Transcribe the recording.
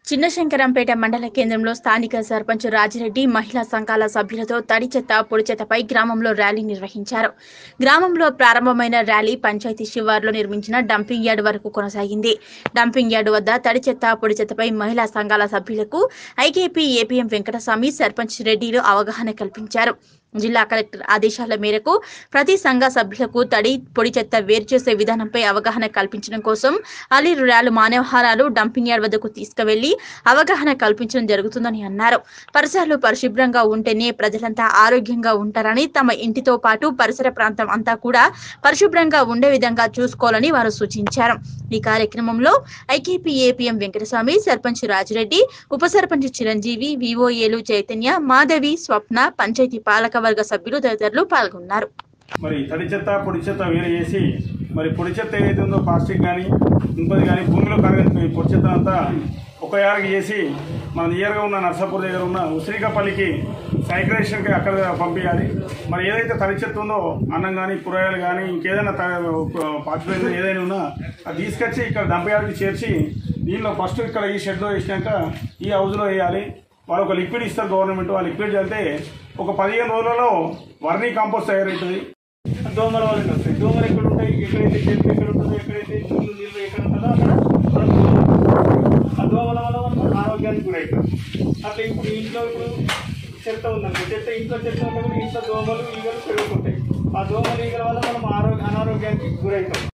చిన్నశంకరంపేట మండల కేంద్రంలో స్థానిక సర్పంచ్ రాజిరెడ్డి మహిళా సంఘాల సభ్యులతో తడి చెత్త పొడి చెత్తపై గ్రామంలో ర్యాలీ నిర్వహించారు గ్రామంలో ప్రారంభమైన ర్యాలీ పంచాయతీ శివారులో నిర్మించిన డంపింగ్ యార్డ్ వరకు కొనసాగింది డంపింగ్ యార్డు వద్ద తడి చెత్త పొడి చెత్తపై మహిళా సంఘాల సభ్యులకు ఐకేపీ ఏపీఎం వెంకటస్వామి సర్పంచ్ రెడ్డిలు అవగాహన కల్పించారు జిల్లా కలెక్టర్ ఆదేశాల మేరకు ప్రతి సంఘ సభ్యులకు తడి పొడి చెత్త వేరు చేసే విధానంపై అవగాహన కల్పించడం కోసం అలీ రురాలు మానవహారాలు డంపింగ్ యార్డ్ వద్దకు తీసుకువెళ్లి అవగాహన కల్పించడం జరుగుతుందని అన్నారు పరిసరాలు పరిశుభ్రంగా ఉంటేనే ప్రజలంతా ఆరోగ్యంగా ఉంటారని తమ ఇంటితో పాటు పరిసర ప్రాంతం అంతా కూడా పరిశుభ్రంగా ఉండే విధంగా చూసుకోవాలని వారు సూచించారు ఈ కార్యక్రమంలో ఐకేపీ ఏపీఎం వెంకటస్వామి సర్పంచ్ రాజిరెడ్డి ఉప సర్పంచ్ చిరంజీవి వివోఏలు చైతన్య మాధవి స్వప్న పంచాయతీ పాలకవర్గ సభ్యులు తదితరులు పాల్గొన్నారు మరి తడి చెత్త పొడి చెత్త వేరు చేసి మరి పొడి చెత్త ఏదైతే ఉందో ప్లాస్టిక్ కానీ ఇంకోది కానీ భూమిలో కరగని పొడి చెత్త అంతా ఒక యారకు చేసి మన నియర్గా ఉన్న నర్సాపూర్ దగ్గర ఉన్న ఉసిరికపల్లికి సైక్రేషన్కి అక్కడ పంపించాలి మరి ఏదైతే తడి చెత్త ఉందో అన్నం కానీ కూరగాయలు కానీ ఇంకేదైనా పాచిపోయింది ఏదైనా ఉన్నా అది తీసుకొచ్చి ఇక్కడ దంపయాడికి చేర్చి దీనిలో ఫస్ట్ ఇక్కడ ఈ షెడ్లో వేసినాక ఈ హౌస్లో వేయాలి వాళ్ళు ఒక లిక్విడ్ ఇస్తారు గవర్నమెంట్ ఆ లిక్విడ్ చల్లితే ఒక పదిహేను రోజులలో వర్మీ కాంపోస్ట్ తయారవుతుంది దోమల వల్ల వస్తాయి దోమలు ఎక్కడ ఉంటాయి ఎక్కడైతే చెట్టు ఎక్కడ ఉంటుందో ఎక్కడైతే నీళ్ళు నీళ్ళు ఎక్కడ ఉంటుందో అక్కడ మనం ఆ దోమల వల్ల మనం ఆరోగ్యానికి గురవుతాం అట్లా ఇప్పుడు ఇంట్లో ఇప్పుడు చెత్త ఉందండి చెత్త ఇంట్లో చెత్త ఉన్నప్పుడు ఇంట్లో దోమలు ఈగలు పెరుగుతుంటాయి ఆ దోమలు ఈగల వల్ల మనం ఆరోగ్య అనారోగ్యానికి గురవుతాం